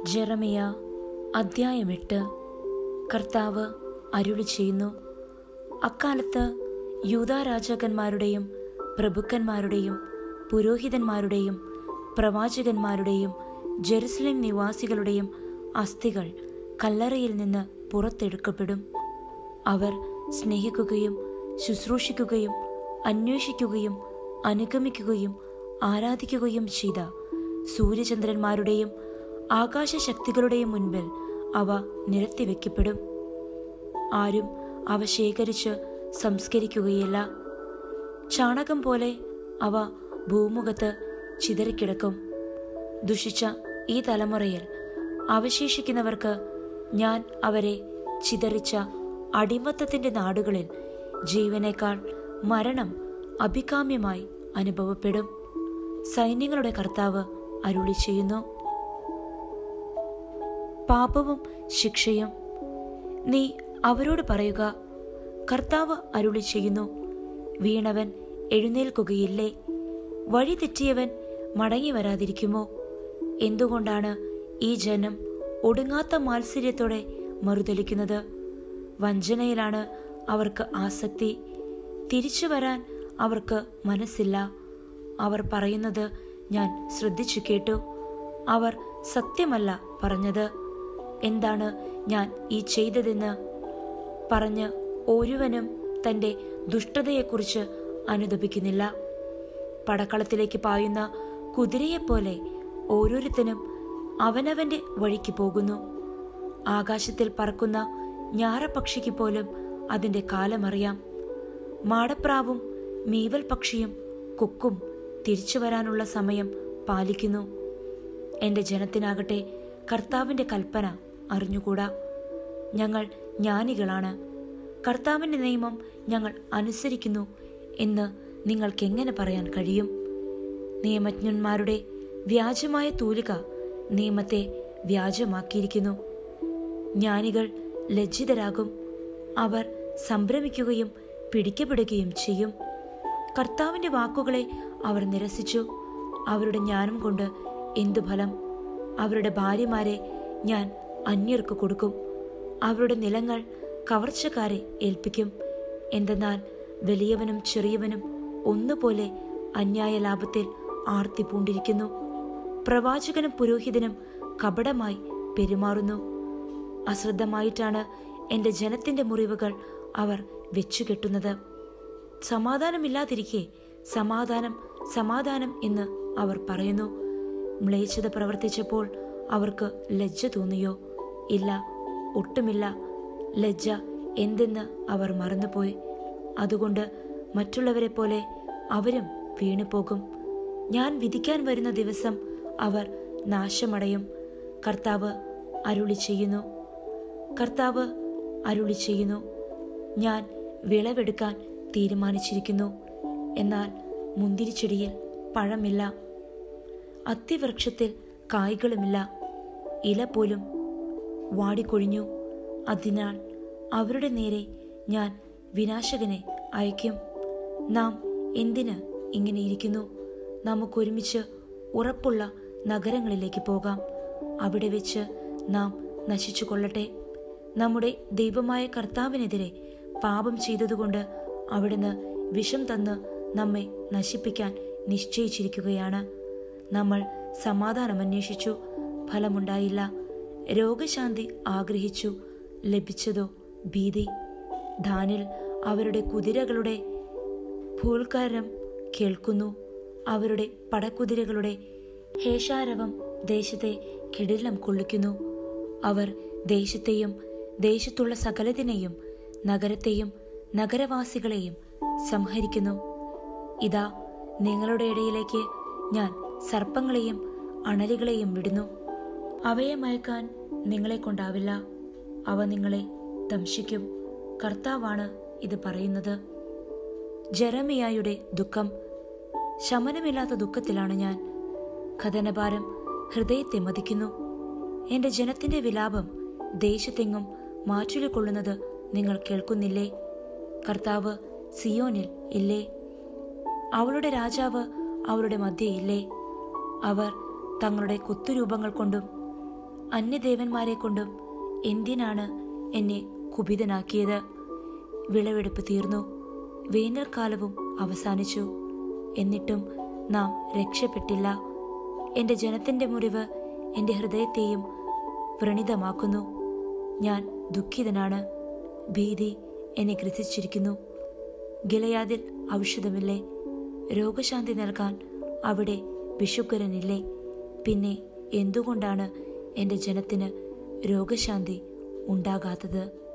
ജെറമിയ അദ്ധ്യായം എട്ട് കർത്താവ് അരുളി ചെയ്യുന്നു അക്കാലത്ത് യൂതാ രാജാക്കന്മാരുടെയും പ്രഭുക്കന്മാരുടെയും പുരോഹിതന്മാരുടെയും പ്രവാചകന്മാരുടെയും ജെറുസലേം നിവാസികളുടെയും അസ്ഥികൾ കല്ലറയിൽ നിന്ന് പുറത്തെടുക്കപ്പെടും അവർ സ്നേഹിക്കുകയും ശുശ്രൂഷിക്കുകയും അന്വേഷിക്കുകയും അനുഗമിക്കുകയും ആരാധിക്കുകയും ചെയ്ത സൂര്യചന്ദ്രന്മാരുടെയും ആകാശശക്തികളുടെയും മുൻപിൽ അവ നിരത്തിവെക്കപ്പെടും ആരും അവ ശേഖരിച്ച് സംസ്കരിക്കുകയില്ല ചാണകം പോലെ അവ ഭൂമുഖത്ത് ചിതറിക്കിടക്കും ദുഷിച്ച ഈ തലമുറയിൽ അവശേഷിക്കുന്നവർക്ക് ഞാൻ അവരെ ചിതറിച്ച അടിമത്തത്തിന്റെ നാടുകളിൽ ജീവനേക്കാൾ മരണം അഭികാമ്യമായി അനുഭവപ്പെടും സൈന്യങ്ങളുടെ കർത്താവ് അരുളി ചെയ്യുന്നു പാപവും ശിക്ഷയും നീ അവരോട് പറയുക കർത്താവ് അരുളി ചെയ്യുന്നു വീണവൻ എഴുന്നേൽക്കുകയില്ലേ വഴി തെറ്റിയവൻ മടങ്ങി വരാതിരിക്കുമോ എന്തുകൊണ്ടാണ് ഈ ജനം ഒടുങ്ങാത്ത മാത്സര്യത്തോടെ മറുതലിക്കുന്നത് വഞ്ചനയിലാണ് അവർക്ക് ആസക്തി തിരിച്ചു വരാൻ അവർക്ക് മനസ്സില്ല അവർ പറയുന്നത് ഞാൻ ശ്രദ്ധിച്ചു കേട്ടു അവർ സത്യമല്ല പറഞ്ഞത് എന്താണ് ഞാൻ ഈ ചെയ്തതെന്ന് പറഞ്ഞ് ഒരുവനും തന്റെ ദുഷ്ടതയെക്കുറിച്ച് അനുദപിക്കുന്നില്ല പടക്കളത്തിലേക്ക് പായുന്ന കുതിരയെപ്പോലെ ഓരോരുത്തനും അവനവന്റെ വഴിക്ക് പോകുന്നു ആകാശത്തിൽ പറക്കുന്ന ഞാറപ്പക്ഷിക്ക് പോലും അതിന്റെ കാലമറിയാം മാടപ്രാവും മീവൽ പക്ഷിയും കൊക്കും തിരിച്ചു വരാനുള്ള സമയം പാലിക്കുന്നു എന്റെ ജനത്തിനാകട്ടെ കർത്താവിന്റെ കൽപ്പന അറിഞ്ഞുകൂടാ ഞങ്ങൾ ജ്ഞാനികളാണ് കർത്താവിന്റെ നിയമം ഞങ്ങൾ അനുസരിക്കുന്നു എന്ന് നിങ്ങൾക്കെങ്ങനെ പറയാൻ കഴിയും നിയമജ്ഞന്മാരുടെ വ്യാജമായ തൂലിക നിയമത്തെ വ്യാജമാക്കിയിരിക്കുന്നു ജ്ഞാനികൾ ലജ്ജിതരാകും അവർ സംഭ്രമിക്കുകയും പിടിക്കപ്പെടുകയും ചെയ്യും കർത്താവിന്റെ വാക്കുകളെ അവർ നിരസിച്ചു അവരുടെ ജ്ഞാനം കൊണ്ട് എന്തു ഫലം അവരുടെ ഭാര്യമാരെ ഞാൻ അന്യർക്ക് കൊടുക്കും അവരുടെ നിലങ്ങൾ കവർച്ചക്കാരെ ഏൽപ്പിക്കും എന്തെന്നാൽ വലിയവനും ചെറിയവനും ഒന്നുപോലെ അന്യായ ലാഭത്തിൽ ആർത്തി പൂണ്ടിരിക്കുന്നു പ്രവാചകനും പുരോഹിതനും കപടമായി പെരുമാറുന്നു അശ്രദ്ധമായിട്ടാണ് എൻ്റെ ജനത്തിന്റെ മുറിവുകൾ അവർ വെച്ചുകെട്ടുന്നത് സമാധാനമില്ലാതിരിക്കെ സമാധാനം സമാധാനം എന്ന് അവർ പറയുന്നു മ്ലേച്ഛത പ്രവർത്തിച്ചപ്പോൾ അവർക്ക് ലജ്ജ തോന്നിയോ ഇല്ല ഒട്ടുമില്ല ലജ്ജ എന്തെന്ന് അവർ മറന്നുപോയി അതുകൊണ്ട് മറ്റുള്ളവരെ പോലെ അവരും വീണുപോകും ഞാൻ വിധിക്കാൻ വരുന്ന ദിവസം അവർ നാശമടയും കർത്താവ് അരുളി ചെയ്യുന്നു കർത്താവ് അരുളി ചെയ്യുന്നു ഞാൻ വിളവെടുക്കാൻ തീരുമാനിച്ചിരിക്കുന്നു എന്നാൽ മുന്തിരിച്ചെടിയിൽ പഴമില്ല അത്തിവൃക്ഷത്തിൽ കായ്കളുമില്ല ഇല പോലും വാടിക്കൊഴിഞ്ഞു അതിനാൽ അവരുടെ നേരെ ഞാൻ വിനാശകനെ അയക്കും നാം എന്തിന് ഇങ്ങനെ ഇരിക്കുന്നു നമുക്കൊരുമിച്ച് ഉറപ്പുള്ള നഗരങ്ങളിലേക്ക് പോകാം അവിടെ വെച്ച് നാം നശിച്ചു കൊള്ളട്ടെ നമ്മുടെ ദൈവമായ കർത്താവിനെതിരെ പാപം ചെയ്തതുകൊണ്ട് അവിടുന്ന് വിഷം തന്ന് നമ്മെ നശിപ്പിക്കാൻ നിശ്ചയിച്ചിരിക്കുകയാണ് നമ്മൾ സമാധാനം അന്വേഷിച്ചു ഫലമുണ്ടായില്ല രോഗശാന്തി ആഗ്രഹിച്ചു ലഭിച്ചതോ ഭീതി ധാനിൽ അവരുടെ കുതിരകളുടെ ഭൂൽക്കാരം കേൾക്കുന്നു അവരുടെ പടക്കുതിരകളുടെ ഹേഷാരവം ദേശത്തെ കിടിലം കൊള്ളിക്കുന്നു അവർ ദേശത്തെയും ദേശത്തുള്ള സകലതിനെയും നഗരത്തെയും നഗരവാസികളെയും സംഹരിക്കുന്നു ഇതാ നിങ്ങളുടെ ഇടയിലേക്ക് ഞാൻ സർപ്പങ്ങളെയും അണലികളെയും വിടുന്നു അവയെ മയക്കാൻ നിങ്ങളെ കൊണ്ടാവില്ല അവ നിങ്ങളെ ദംശിക്കും കർത്താവാണ് ഇത് പറയുന്നത് ജെറമിയായുടെ ദുഃഖം ശമനമില്ലാത്ത ദുഃഖത്തിലാണ് ഞാൻ കഥനഭാരം ഹൃദയത്തെ മതിക്കുന്നു എന്റെ ജനത്തിന്റെ വിലാപം ദേശത്തെങ്ങും മാറ്റുലിക്കൊള്ളുന്നത് നിങ്ങൾ കേൾക്കുന്നില്ലേ കർത്താവ് സിയോനിൽ ഇല്ലേ അവളുടെ രാജാവ് അവളുടെ മധ്യയില്ലേ അവർ തങ്ങളുടെ കുത്തുരൂപങ്ങൾ കൊണ്ടും അന്യദേവന്മാരെ കൊണ്ടും എന്തിനാണ് എന്നെ കുപിതനാക്കിയത് വിളവെടുപ്പ് തീർന്നു വേനൽക്കാലവും അവസാനിച്ചു എന്നിട്ടും നാം രക്ഷപ്പെട്ടില്ല എൻ്റെ ജനത്തിൻ്റെ മുറിവ് എൻ്റെ ഹൃദയത്തെയും വ്രണിതമാക്കുന്നു ഞാൻ ദുഃഖിതനാണ് ഭീതി എന്നെ ഗ്രസിച്ചിരിക്കുന്നു ഗിലയാദിൽ ഔഷധമില്ലേ രോഗശാന്തി നൽകാൻ അവിടെ വിഷുക്കരനില്ലേ പിന്നെ എന്തുകൊണ്ടാണ് എൻ്റെ ജനത്തിന് രോഗശാന്തി ഉണ്ടാകാത്തത്